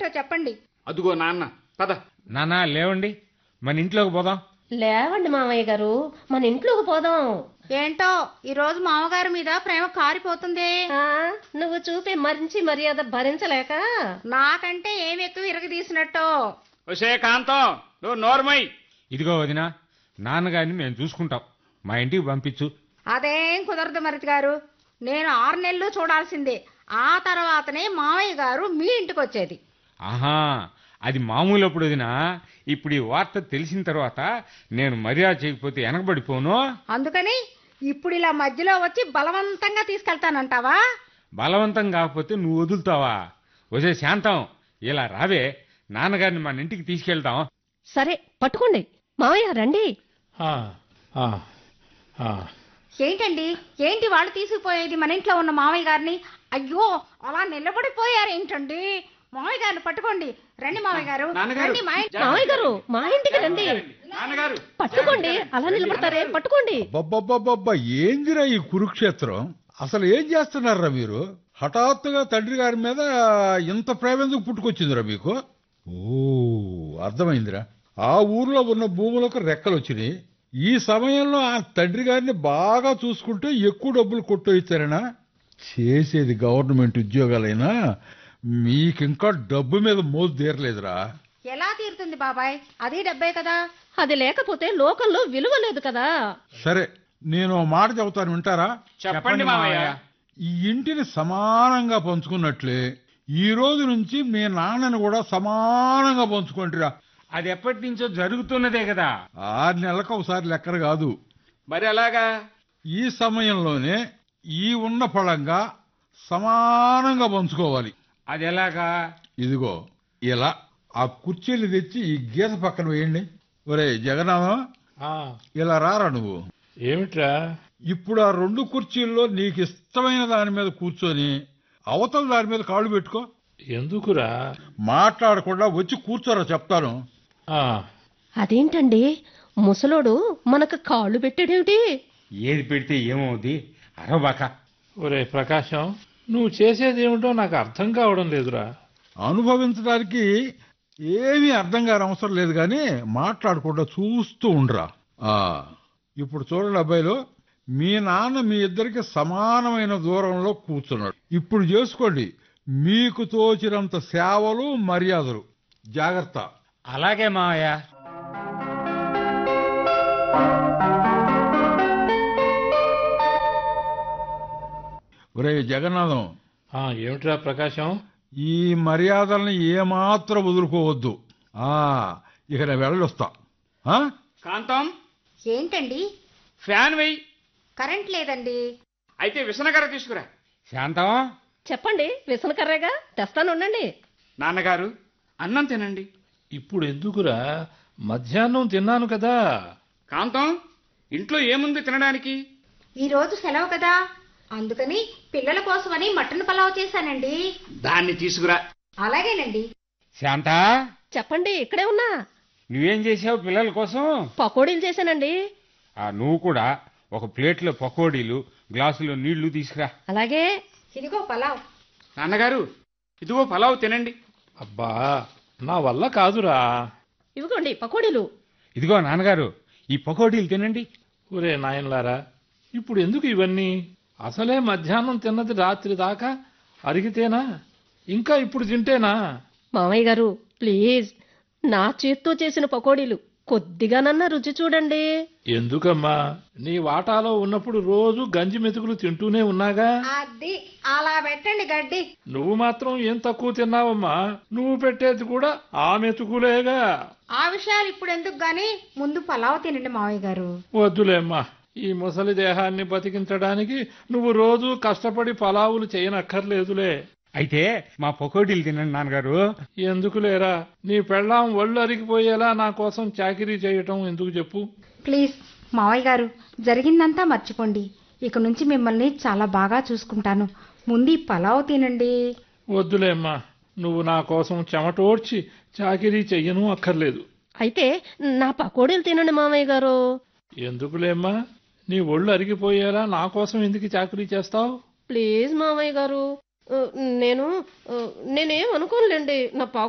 ఏంటో చెప్పండి అదుగో నాన్న పద నానా లేవండి మన ఇంట్లోకి పోదాం లేవండి మామయ్య గారు మన ఇంట్లోకి పోదాం ఏంటో ఈ రోజు మామగారి మీద ప్రేమ కారిపోతుంది ఆ, నువ్వు చూపే మరించి మర్యాద భరించలేక నాకంటే ఏమి ఎక్కువ ఇరగదీసినట్టు ఒసే కాంతం నువ్వు నోర్మై ఇదిగో వదినా నాన్నగారిని మేము చూసుకుంటాం మా ఇంటికి పంపించు అదేం కుదరదు మరిది గారు నేను ఆరు నెలలు చూడాల్సిందే ఆ తర్వాతనే మామయ్య గారు మీ ఇంటికి వచ్చేది ఆహా అది మామూలు అప్పుడు వదినా ఇప్పుడు ఈ వార్త తెలిసిన తర్వాత నేను మర్యాద చేయకపోతే వెనకబడిపోను అందుకని ఇప్పుడు ఇలా మధ్యలో వచ్చి బలవంతంగా తీసుకెళ్తానంటావా బలవంతం కాకపోతే నువ్వు వదులుతావా వసే శాంతం ఇలా రావే నాన్నగారిని మన ఇంటికి తీసుకెళ్తాం సరే పట్టుకోండి మామయ్య రండి ఆ, ఆ, ఆ. ఏంటండి ఏంటి వాళ్ళు తీసుకుపోయేది మన ఇంట్లో ఉన్న మామయ్య గారిని అయ్యో అలా నిలబడిపోయారు ఏంటండి మామయ్య గారిని పట్టుకోండి రండి మామయ్య గారు నాన్నగారు, రండి మా ఇంటి మామయ్య గారు మా ఇంటికి రండి నాన్నగారు పట్టుకోండి అలా నిలబడతారే పట్టుకోండి అబ్బబ్బబ్బబ్బబ్బా ఏందిరా ఈ కురుక్షేత్రం అసలు ఏం చేస్తున్నారా మీరు హఠాత్తుగా తండ్రి గారి మీద ఇంత ప్రేమ ఎందుకు పుట్టుకొచ్చిందిరా మీకు ఓ అర్థమైందిరా ఆ ఊర్లో ఉన్న భూములకు రెక్కలు వచ్చినాయి ఈ సమయంలో ఆ తండ్రి గారిని బాగా చూసుకుంటే ఎక్కువ డబ్బులు కొట్టు ఇచ్చారనా చేసేది గవర్నమెంట్ ఉద్యోగాలైనా మీకింకా డబ్బు మీద మోజు తీరలేదురా ఎలా తీరుతుంది బాబాయ్ అది డబ్బే కదా అది లేకపోతే లోకంలో విలువ లేదు కదా సరే నేను ఓ మాట చెబుతాను వింటారా చెప్పండి మామయ్య ఈ ఇంటిని సమానంగా పంచుకున్నట్లే ఈ రోజు నుంచి మీ నాన్నని కూడా సమానంగా పంచుకుంటారా అది ఎప్పటి నుంచో జరుగుతున్నదే కదా ఆరు నెలలకు ఒకసారి లెక్కన కాదు మరి అలాగా ఈ సమయంలోనే ఈ ఉన్న ఫలంగా సమానంగా పంచుకోవాలి అది ఎలాగా ఇదిగో ఇలా ఆ కుర్చీలు తెచ్చి ఈ గీత పక్కన వేయండి ఒరే జగన్నాథం ఆ, ఇలా రారా నువ్వు ఏమిట్రా ఇప్పుడు ఆ రెండు కుర్చీల్లో నీకు ఇష్టమైన దాని మీద కూర్చొని అవతల దాని మీద కాళ్ళు పెట్టుకో ఎందుకురా మాట్లాడకుండా వచ్చి కూర్చోరా చెప్తాను ఆ, అదేంటండి ముసలోడు మనకు కాళ్ళు పెట్టాడేమిటి ఏది పెడితే ఏమవుద్ది అరవబాక ఒరే ప్రకాశం నువ్వు చేసేదేమిటో నాకు అర్థం కావడం లేదురా అనుభవించడానికి ఏమీ అర్థం కాని అవసరం లేదు కానీ మాట్లాడకుండా చూస్తూ ఉండరా ఆ, ఇప్పుడు చూడండి అబ్బాయిలు మీ నాన్న మీ ఇద్దరికి సమానమైన దూరంలో కూర్చున్నాడు ఇప్పుడు చేసుకోండి మీకు తోచినంత సేవలు మర్యాదలు జాగ్రత్త అలాగే మావయ్య ఒరే జగన్నాథం ఆ, ఏమిట్రా ప్రకాశం ఈ మర్యాదల్ని ఏమాత్రం వదులుకోవద్దు ఆ ఇక నేను వెళ్ళొస్తా ఆ? కాంతం ఏంటండి ఫ్యాన్ వెయ్యి కరెంట్ లేదండి అయితే విసనకర్ర తీసుకురా శాంతం చెప్పండి విసనకర్రేగా తెస్తాను ఉండండి నాన్నగారు అన్నం తినండి ఇప్పుడు ఎందుకురా మధ్యాహ్నం తిన్నాను కదా కాంతం ఇంట్లో ఏముంది తినడానికి ఈ రోజు సెలవు కదా అందుకని పిల్లల కోసమని మటన్ పలావ్ చేశానండి దాన్ని తీసుకురా అలాగేనండి శాంత చెప్పండి ఇక్కడే ఉన్నా నువ్వేం చేసావు పిల్లల కోసం పకోడీలు చేశానండి ఆ నువ్వు కూడా ఒక ప్లేట్లో పకోడీలు గ్లాసులో నీళ్లు తీసుకురా అలాగే ఇదిగో పలావ్ నాన్నగారు ఇదిగో పలావ్ తినండి అబ్బా నా వల్ల కాదురా ఇవిగోండి పకోడీలు ఇదిగో నాన్నగారు ఈ పకోడీలు తినండి ఒరే నాయనలారా ఇప్పుడు ఎందుకు ఇవన్నీ అసలే మధ్యాహ్నం తిన్నది రాత్రి దాకా అరిగితేనా ఇంకా ఇప్పుడు తింటేనా మామయ్య గారు ప్లీజ్ నా చేత్తో చేసిన పకోడీలు కొద్దిగానన్నా రుచి చూడండి ఎందుకమ్మా నీ వాటాలో ఉన్నప్పుడు రోజు గంజి మెతుకులు తింటూనే ఉన్నాగా అది అలా పెట్టండి గడ్డి నువ్వు మాత్రం ఏం తక్కువ తిన్నావమ్మా నువ్వు పెట్టేది కూడా ఆ మెతుకులేగా ఆ విషయాలు ఇప్పుడు ఎందుకు గాని ముందు పలావ్ తినండి మావయ్య గారు వద్దులేమ్మా ఈ ముసలి దేహాన్ని బతికించడానికి నువ్వు రోజు కష్టపడి పలావులు చేయనక్కర్లేదులే అయితే మా పకోడీలు తినండి నాన్నగారు ఎందుకులేరా నీ పెళ్ళాం ఒళ్ళు అరిగిపోయేలా నా కోసం చాకిరీ చేయటం ఎందుకు చెప్పు ప్లీజ్ మావయ్య గారు జరిగిందంతా మర్చిపోండి ఇక నుంచి మిమ్మల్ని చాలా బాగా చూసుకుంటాను ముందు ఈ పలావ్ తినండి వద్దులేమ్మా నువ్వు నా కోసం చెమటోడ్చి చాకిరీ చెయ్యను అక్కర్లేదు అయితే నా పకోడీలు తినండి మామయ్య గారు ఎందుకులేమ్మా నీ ఒళ్ళు అరిగిపోయేలా నా కోసం ఎందుకు చాకరీ చేస్తావు ప్లీజ్ మామయ్య గారు ఆ, నేను ఆ, నేనేం అనుకోనులేండి నా